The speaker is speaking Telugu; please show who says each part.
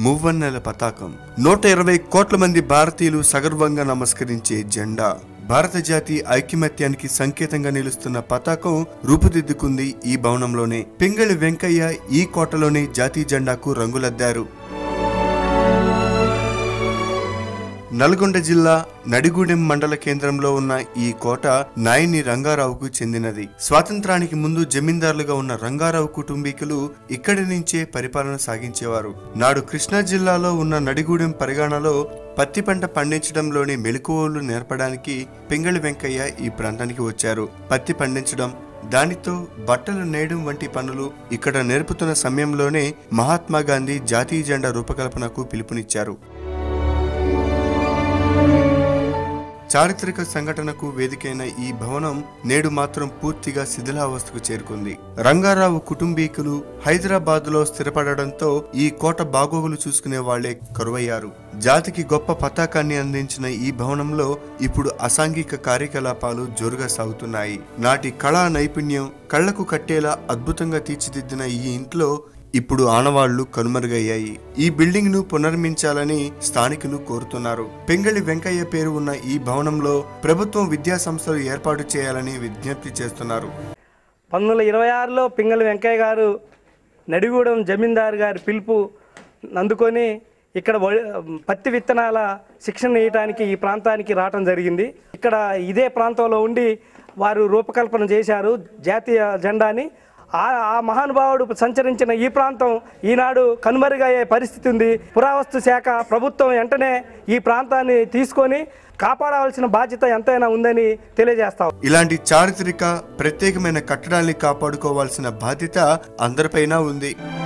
Speaker 1: మువ్వన్నెల పతాకం నూట ఇరవై కోట్ల మంది భారతీయులు సగర్వంగా నమస్కరించే జెండా భారత జాతి ఐకమత్యానికి సంకేతంగా నిలుస్తున్న పతాకం రూపుదిద్దుకుంది ఈ భవనంలోనే పింగళి వెంకయ్య ఈ కోటలోనే జాతీయ జెండాకు రంగులద్దారు నల్గొండ జిల్లా నడిగూడెం మండల కేంద్రంలో ఉన్న ఈ కోట నాయని రంగారావుకు చెందినది స్వాతంత్రానికి ముందు జమీందారులుగా ఉన్న రంగారావు కుటుంబీకులు ఇక్కడి నుంచే పరిపాలన సాగించేవారు నాడు కృష్ణా జిల్లాలో ఉన్న నడిగూడెం పరిగణలో పత్తి పంట పండించడంలోని మెలకువలు నేర్పడానికి పింగళి వెంకయ్య ఈ ప్రాంతానికి వచ్చారు పత్తి పండించడం దానితో బట్టలు నేయడం వంటి పనులు ఇక్కడ నేర్పుతున్న సమయంలోనే మహాత్మా గాంధీ జాతీయ జెండా రూపకల్పనకు పిలుపునిచ్చారు చారిత్రక సంఘటనకు వేదికైన ఈ భవనం నేడు మాత్రం పూర్తిగా శిథిలావస్థకు చేరుకుంది రంగారావు కుటుంబీకులు హైదరాబాద్ లో స్థిరపడడంతో ఈ కోట బాగోగులు చూసుకునే వాళ్లే కరువయ్యారు జాతికి గొప్ప పతాకాన్ని అందించిన ఈ భవనంలో ఇప్పుడు అసాంఘిక కార్యకలాపాలు జోరుగా సాగుతున్నాయి నాటి కళా నైపుణ్యం కళ్లకు కట్టేలా అద్భుతంగా తీర్చిదిద్దిన ఈ ఇంట్లో ఇప్పుడు ఆనవాళ్లు కనుమరుగయ్యాయి ఈ బిల్డింగ్ ను పునర్మించాలని స్థానికులు కోరుతున్నారు పెంగళి వెంకయ్య పేరు ఉన్న ఈ భవనంలో ప్రభుత్వం విద్యా సంస్థలు ఏర్పాటు చేయాలని విజ్ఞప్తి చేస్తున్నారు
Speaker 2: పంతొమ్మిది వందల ఇరవై ఆరులో పింగళి వెంకయ్య గారు నడిగూడెం జమీందారు గారి పిలుపు అందుకొని ఇక్కడ వ- పత్తి విత్తనాల శిక్షణ ఇవ్వడానికి ఈ ప్రాంతానికి రావటం జరిగింది ఇక్కడ ఇదే ప్రాంతంలో ఉండి వారు రూపకల్పన చేశారు జాతీయ జెండాని ఆ ఆ మహానుభావుడు సంచరించిన ఈ ప్రాంతం ఈనాడు కనుమరుగయ్యే పరిస్థితి ఉంది పురావస్తు శాఖ ప్రభుత్వం వెంటనే ఈ ప్రాంతాన్ని తీసుకొని కాపాడవలసిన బాధ్యత ఎంతైనా ఉందని తెలియజేస్తాం
Speaker 1: ఇలాంటి చారిత్రక ప్రత్యేకమైన కట్టడాల్ని కాపాడుకోవాల్సిన బాధ్యత అందరిపైన ఉంది